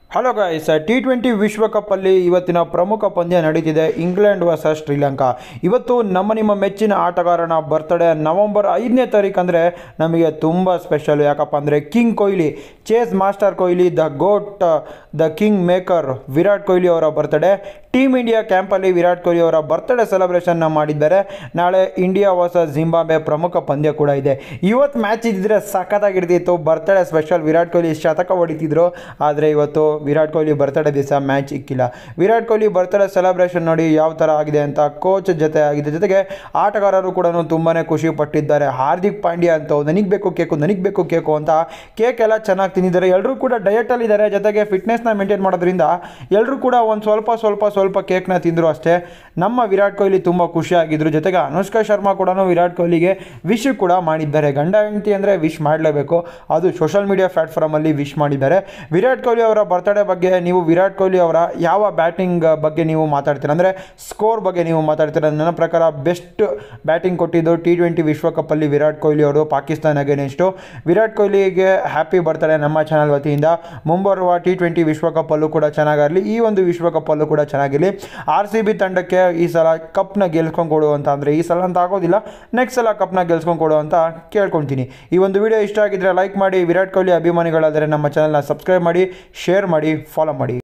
hello guys T twenty ವಿಶ್ವಕಪ್ಪಲ್ಲಿ ಇವತ್ತಿನ ಪ್ರಮುಖ ಪಂದ್ಯ ನಡೀತಿದೆ ಇಂಗ್ಲೆಂಡ್ ವರ್ಸಸ್ ಶ್ರೀಲಂಕಾ ಇವತ್ತು ನಮ್ಮ ನಿಮ್ಮ ಮೆಚ್ಚಿನ ಆಟಗಾರನ ಬರ್ತ್ಡೇ ನವೆಂಬರ್ ಐದನೇ ತಾರೀಕು ಅಂದರೆ ನಮಗೆ ತುಂಬ ಸ್ಪೆಷಲ್ ಯಾಕಪ್ಪ ಅಂದರೆ king Kohli chase master Kohli the GOAT the kingmaker Virat Kohli ಅವರ ಬರ್ತ್ಡೇ ಟೀಮ್ ಇಂಡಿಯಾ ಕ್ಯಾಂಪಲ್ಲಿ ವಿರಾಟ್ ಕೊಹ್ಲಿ ಅವರ ಬರ್ತ್ಡೇ ಸೆಲೆಬ್ರೇಷನ್ನ ಮಾಡಿದ್ದಾರೆ ನಾಳೆ ಇಂಡಿಯಾ ವರ್ಸಸ್ ಜಿಂಬಾಬ್ವೆ ಪ್ರಮುಖ ಪಂದ್ಯ ಕೂಡ ಇದೆ ಇವತ್ತು ಮ್ಯಾಚ್ ಇದ್ದಿದ್ರೆ ಸಖತ್ತಾಗಿರ್ತಿತ್ತು ಬರ್ತ್ಡೇ ಸ್ಪೆಷಲ್ ವಿರಾಟ್ ಕೊಹ್ಲಿ ಶತಕ ಹೊಡಿತಿದ್ರು ಆದರೆ ಇವತ್ತು ವಿರಾಟ್ ಕೊಹ್ಲಿ ಬರ್ತ್ಡೇ ದಿವಸ ಮ್ಯಾಚ್ ಇಕ್ಕಿಲ್ಲ ವಿರಾಟ್ ಕೊಹ್ಲಿ ಬರ್ತ್ಡೇ ಸೆಲೆಬ್ರೇಷನ್ ನೋಡಿ ಯಾವ ಥರ ಆಗಿದೆ ಅಂತ ಕೋಚ್ ಜೊತೆ ಆಗಿದೆ ಜೊತೆಗೆ ಆಟಗಾರರು ಕೂಡ ತುಂಬಾ ಖುಷಿ ಪಟ್ಟಿದ್ದಾರೆ ಹಾರ್ದಿಕ್ ಪಾಂಡ್ಯ ಅಂತ ನನಗೆ ಬೇಕು ಕೇಕು ನನಗೆ ಬೇಕು ಕೇಕು ಅಂತ ಕೇಕ್ ಎಲ್ಲ ಚೆನ್ನಾಗಿ ತಿಂದಿದ್ದಾರೆ ಎಲ್ಲರೂ ಕೂಡ ಡಯಟಲ್ಲಿದ್ದಾರೆ ಜೊತೆಗೆ ಫಿಟ್ನೆಸ್ನ ಮೇಂಟೈನ್ ಮಾಡೋದ್ರಿಂದ ಎಲ್ಲರೂ ಕೂಡ ಒಂದು ಸ್ವಲ್ಪ ಸ್ವಲ್ಪ ಸ್ವಲ್ಪ ಕೇಕ್ನ ತಿಂದರು ಅಷ್ಟೇ ನಮ್ಮ ವಿರಾಟ್ ಕೊಹ್ಲಿ ತುಂಬ ಖುಷಿಯಾಗಿದ್ದರು ಜೊತೆಗೆ ಅನುಷ್ಕಾ ಶರ್ಮಾ ಕೂಡ ವಿರಾಟ್ ಕೊಹ್ಲಿಗೆ ವಿಶ್ ಕೂಡ ಮಾಡಿದ್ದಾರೆ ಗಂಡ ಹೆಂಡತಿ ಅಂದರೆ ವಿಶ್ ಮಾಡಲೇಬೇಕು ಅದು ಸೋಷಲ್ ಮೀಡಿಯಾ ಪ್ಲ್ಯಾಟ್ಫಾರ್ಮಲ್ಲಿ ವಿಶ್ ಮಾಡಿದ್ದಾರೆ ವಿರಾಟ್ ಕೊಹ್ಲಿ ಅವರ ಬರ್ತ್ಡೇ ಬಗ್ಗೆ ನೀವು ವಿರಾಟ್ ಕೊಹ್ಲಿ ಅವರ ಯಾವ ಬ್ಯಾಟಿಂಗ್ ಬಗ್ಗೆ ನೀವು ಮಾತಾಡ್ತೀರಾ ಅಂದರೆ ಸ್ಕೋರ್ ಬಗ್ಗೆ ನೀವು ಮಾತಾಡ್ತೀರಾ ನನ್ನ ಪ್ರಕಾರ ಬೆಸ್ಟ್ ಬ್ಯಾಟಿಂಗ್ ಕೊಟ್ಟಿದ್ದು ಟಿ ಟ್ವೆಂಟಿ ವಿಶ್ವಕಪ್ಪಲ್ಲಿ ವಿರಾಟ್ ಕೊಹ್ಲಿ ಅವರು ಪಾಕಿಸ್ತಾನ ಅಗೇನೆಸ್ಟು ವಿರಾಟ್ ಕೊಹ್ಲಿಗೆ ಹ್ಯಾಪಿ ಬರ್ತ್ಡೇ ನಮ್ಮ ಚಾನಲ್ ವತಿಯಿಂದ ಮುಂಬರುವ ಟಿ ಟ್ವೆಂಟಿ ವಿಶ್ವಕಪ್ಪಲ್ಲೂ ಕೂಡ ಚೆನ್ನಾಗಿರಲಿ ಈ ಒಂದು ವಿಶ್ವಕಪ್ಪಲ್ಲೂ ಕೂಡ ಚೆನ್ನಾಗಿರಲಿ ಆರ್ ಸಿ ಬಿ ತಂಡಕ್ಕೆ ಈ ಸಲ ಕಪ್ನ ಗೆಲ್ಸ್ಕೊಂಡು ಕೊಡು ಅಂತ ಅಂದರೆ ಈ ಸಲ ಅಂತ ಆಗೋದಿಲ್ಲ ನೆಕ್ಸ್ಟ್ ಸಲ ಕಪ್ನ ಗೆಲ್ಸ್ಕೊಂಡು ಕೊಡು ಅಂತ ಕೇಳ್ಕೊಳ್ತೀನಿ ಈ ಒಂದು ವಿಡಿಯೋ ಇಷ್ಟ ಆಗಿದ್ರೆ ಲೈಕ್ ಮಾಡಿ ವಿರಾಟ್ ಕೊಹ್ಲಿ ಅಭಿಮಾನಿಗಳಾದರೆ ನಮ್ಮ ಚಾನಲ್ನ ಸಬ್ಸ್ಕ್ರೈಬ್ ಮಾಡಿ ಶೇರ್ ಮಾಡಿ ಫಾಲೋ ಮಾಡಿ